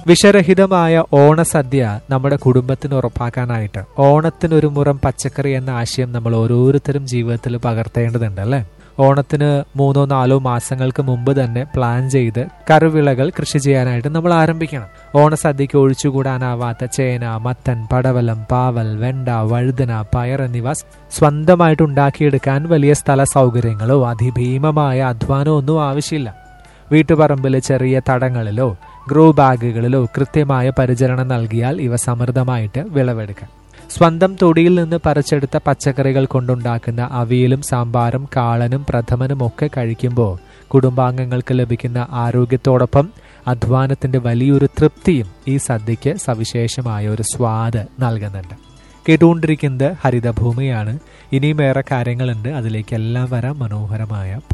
വിഷരഹിതമായ ഓണസദ്യ നമ്മുടെ കുടുംബത്തിന് ഉറപ്പാക്കാനായിട്ട് ഓണത്തിനൊരു മുറം പച്ചക്കറി എന്ന ആശയം നമ്മൾ ഓരോരുത്തരും ജീവിതത്തിൽ പകർത്തേണ്ടതുണ്ട് അല്ലേ ഓണത്തിന് മൂന്നോ നാലോ മാസങ്ങൾക്ക് മുമ്പ് തന്നെ പ്ലാൻ ചെയ്ത് കറിവിളകൾ കൃഷി ചെയ്യാനായിട്ട് നമ്മൾ ആരംഭിക്കണം ഓണസദ്യക്ക് ഒഴിച്ചുകൂടാനാവാത്ത ചേന മത്തൻ പടവലം പാവൽ വെണ്ട വഴുതന പയർ എന്നിവ സ്വന്തമായിട്ട് ഉണ്ടാക്കിയെടുക്കാൻ വലിയ സ്ഥല സൗകര്യങ്ങളോ അതിഭീമമായ അധ്വാനമോ ഒന്നും ആവശ്യമില്ല വീട്ടുപറമ്പിലെ ചെറിയ തടങ്ങളിലോ ഗ്രോ ബാഗുകളിലോ കൃത്യമായ പരിചരണം നൽകിയാൽ ഇവ സമൃദ്ധമായിട്ട് വിളവെടുക്കാം സ്വന്തം തൊടിയിൽ നിന്ന് പറിച്ചെടുത്ത പച്ചക്കറികൾ കൊണ്ടുണ്ടാക്കുന്ന അവിയലും സാമ്പാറും കാളനും പ്രഥമനും ഒക്കെ കഴിക്കുമ്പോൾ കുടുംബാംഗങ്ങൾക്ക് ലഭിക്കുന്ന ആരോഗ്യത്തോടൊപ്പം അധ്വാനത്തിന്റെ വലിയൊരു തൃപ്തിയും ഈ സദ്യയ്ക്ക് സവിശേഷമായ ഒരു സ്വാദ് നൽകുന്നുണ്ട് കേട്ടുകൊണ്ടിരിക്കുന്നത് ഹരിതഭൂമിയാണ് ഇനിയും ഏറെ കാര്യങ്ങളുണ്ട് അതിലേക്കെല്ലാം വരാം മനോഹരമായ